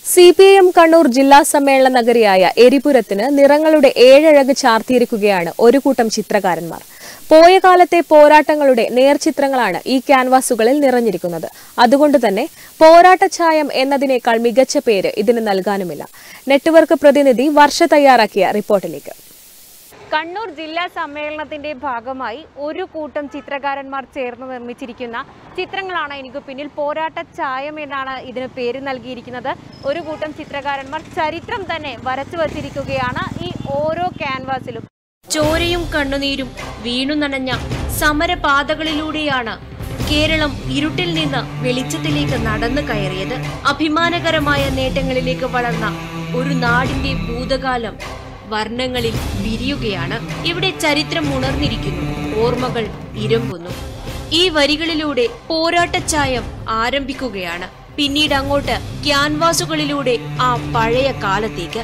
C P I M Kannur ജില്ലാ സമ്മേളന നഗരിയായ എരിപുരത്തിന് നിറങ്ങളുടെ ഏഴഴക് ചാർത്തിയിരിക്കുകയാണ് ഒരു കൂട്ടം ചിത്രകാരന്മാർ പോയ കാലത്തെ പോരാട്ടങ്ങളുടെ നേർചിത്രങ്ങളാണ് ഈ ക്യാൻവാസുകളിൽ നിറഞ്ഞിരിക്കുന്നത് അതുകൊണ്ട് തന്നെ പോരാട്ടഛായം എന്നതിനേക്കാൾ മികച്ച പേര് ഇതിന് നൽകാനുമില്ല നെറ്റ്വർക്ക് പ്രതിനിധി വർഷ തയ്യാറാക്കിയ റിപ്പോർട്ടിലേക്ക് കണ്ണൂർ ജില്ലാ സമ്മേളനത്തിന്റെ ഭാഗമായി ഒരു കൂട്ടം ചിത്രകാരന്മാർ ചേർന്ന് നിർമ്മിച്ചിരിക്കുന്ന ചിത്രങ്ങളാണ് എനിക്ക് പിന്നിൽ പോരാട്ട ചായം എന്നാണ് ഇതിന് പേര് നൽകിയിരിക്കുന്നത് ഒരു കൂട്ടം ചിത്രകാരന്മാർ ചരിത്രം തന്നെ വരച്ചു വച്ചിരിക്കുകയാണ് ഈ ഓരോ ക്യാൻവാസിലും ചോരയും കണ്ണുനീരും വീണു നനഞ്ഞ സമരപാതകളിലൂടെയാണ് കേരളം ഇരുട്ടിൽ നിന്ന് വെളിച്ചത്തിലേക്ക് നടന്നു കയറിയത് അഭിമാനകരമായ നേട്ടങ്ങളിലേക്ക് വളർന്ന ഒരു നാടിന്റെ ഭൂതകാലം വർണ്ണങ്ങളിൽ വിരിയുകയാണ് ഇവിടെ ചരിത്രം ഉണർന്നിരിക്കുന്നു ഓർമ്മകൾ ഇരമ്പുന്നു ഈ വരികളിലൂടെ പോരാട്ടച്ചായം ആരംഭിക്കുകയാണ് പിന്നീട് അങ്ങോട്ട് ക്യാൻവാസുകളിലൂടെ ആ പഴയ കാലത്തേക്ക്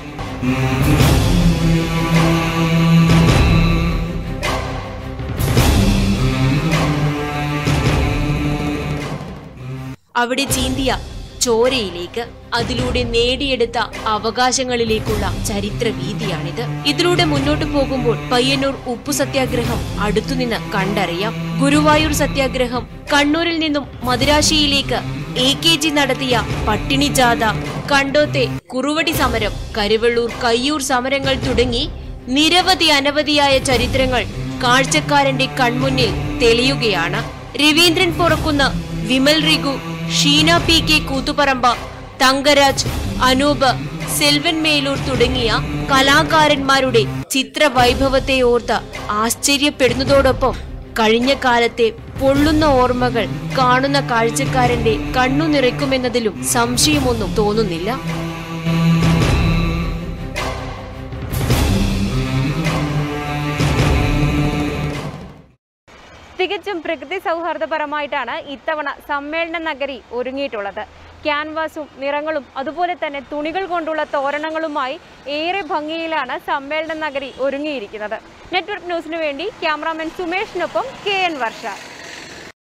അവിടെ ചീന്തിയ ചോരയിലേക്ക് അതിലൂടെ നേടിയെടുത്ത അവകാശങ്ങളിലേക്കുള്ള ചരിത്ര വീതിയാണിത് ഇതിലൂടെ മുന്നോട്ട് പോകുമ്പോൾ പയ്യന്നൂർ ഉപ്പു സത്യാഗ്രഹം അടുത്തുനിന്ന് കണ്ടറിയാം ഗുരുവായൂർ സത്യാഗ്രഹം കണ്ണൂരിൽ നിന്നും മദുരാശിയിലേക്ക് എ കെ ജി നടത്തിയ പട്ടിണി ജാഥ കണ്ടോത്തെ കുറുവടി സമരം കരുവള്ളൂർ കയ്യൂർ സമരങ്ങൾ തുടങ്ങി നിരവധി അനവധിയായ ചരിത്രങ്ങൾ കാഴ്ചക്കാരന്റെ കൺമുന്നിൽ തെളിയുകയാണ് രവീന്ദ്രൻ പൊറക്കുന്ന വിമൽ റിഗു ഷീന പി കെ കൂത്തുപറമ്പ തങ്കരാജ് അനൂപ് സെൽവൻ മേലൂർ തുടങ്ങിയ കലാകാരന്മാരുടെ ചിത്രവൈഭവത്തെ ഓർത്ത് ആശ്ചര്യപ്പെടുന്നതോടൊപ്പം കഴിഞ്ഞ കാലത്തെ പൊള്ളുന്ന ഓർമ്മകൾ കാണുന്ന കാഴ്ചക്കാരന്റെ കണ്ണു നിറയ്ക്കുമെന്നതിലും സംശയമൊന്നും തോന്നുന്നില്ല തികച്ചും പ്രകൃതി സൗഹാർദ്ദപരമായിട്ടാണ് ഇത്തവണ സമ്മേളന നഗരി ഒരുങ്ങിയിട്ടുള്ളത് ക്യാൻവാസും നിറങ്ങളും അതുപോലെ തന്നെ തുണികൾ കൊണ്ടുള്ള തോരണങ്ങളുമായി ഏറെ ഭംഗിയിലാണ് സമ്മേളന നഗരി ഒരുങ്ങിയിരിക്കുന്നത് നെറ്റ്വർക്ക് ന്യൂസിനു വേണ്ടി ക്യാമറാമാൻ സുമേഷിനൊപ്പം കെ എൻ വർഷ